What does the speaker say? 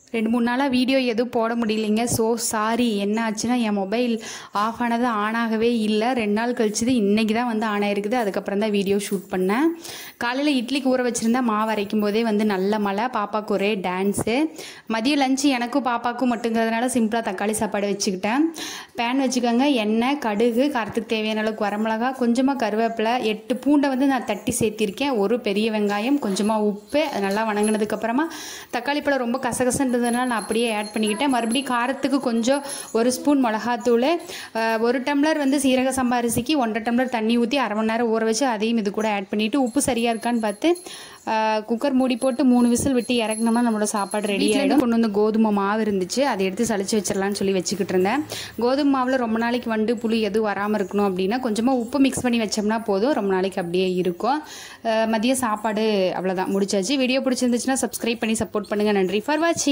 ரெண்டு மூணு நாளாக வீடியோ எதுவும் போட முடியலைங்க ஸோ சாரி என்ன ஆச்சுன்னா என் மொபைல் ஆஃப் ஆனது ஆன் ஆகவே இல்லை ரெண்டு நாள் கழிச்சுது இன்றைக்கி தான் வந்து ஆன் ஆயிருக்குது அதுக்கப்புறம் தான் வீடியோ ஷூட் பண்ணேன் காலையில் இட்லிக்கு ஊற வச்சுருந்தா மாவு அரைக்கும் போதே வந்து நல்ல மழை பாப்பாவுக்கு ஒரே டான்ஸு மதியம் லஞ்சு எனக்கும் பாப்பாவுக்கும் மட்டுங்கிறதுனால சிம்பிளாக தக்காளி சாப்பாடு வச்சுக்கிட்டேன் பேன் வச்சுக்கோங்க எண்ணெய் கடுகு காரத்துக்கு தேவையான அளவுக்கு வரமிளகா கொஞ்சமாக கருவேப்பிலை எட்டு பூண்டை வந்து நான் தட்டி சேர்த்திருக்கேன் ஒரு பெரிய வெங்காயம் கொஞ்சமாக உப்பு அது நல்லா வணங்கினதுக்கப்புறமா தக்காளி பழம் ரொம்ப கசகசன்றதுனால நான் அப்படியே ஆட் பண்ணிக்கிட்டேன் மறுபடியும் காரத்துக்கு கொஞ்சம் ஒரு ஸ்பூன் மிளகாத்தூள் அஹ், ஒரு டம்ளர் வந்து சீரக சம்பா அரிசிக்கு ஒன்றரை டம்ளர் தண்ணி ஊற்றி அரை மணி நேரம் ஊற வச்சு அதையும் இது கூட ஆட் பண்ணிவிட்டு உப்பு சரியாக இருக்கான்னு பார்த்து அஹ், குக்கர் மூடி போட்டு மூணு விசில் விட்டு இறக்குனோம்னா நம்மளோட சாப்பாடு ரெடி ஆகிடும் கொண்டு வந்து கோதுமை மாவு இருந்துச்சு அதை எடுத்து சளிச்சு வச்சிடலான்னு சொல்லி வச்சுக்கிட்டு இருந்தேன் கோதுமை மாவில் ரொம்ப நாளைக்கு வண்டு புளி எதுவும் வராமல் இருக்கணும் அப்படின்னா கொஞ்சமாக உப்பு மிக்ஸ் பண்ணி வச்சோம்னா போதும் ரொம்ப நாளைக்கு அப்படியே இருக்கும் அஹ், மதிய சாப்பாடு அவ்வளோதான் முடிச்சாச்சு வீடியோ பிடிச்சிருந்துச்சுன்னா சப்ஸ்கிரைப் பண்ணி சப்போர்ட் பண்ணுங்கள் நன்றி ஃபார் வாட்சிங்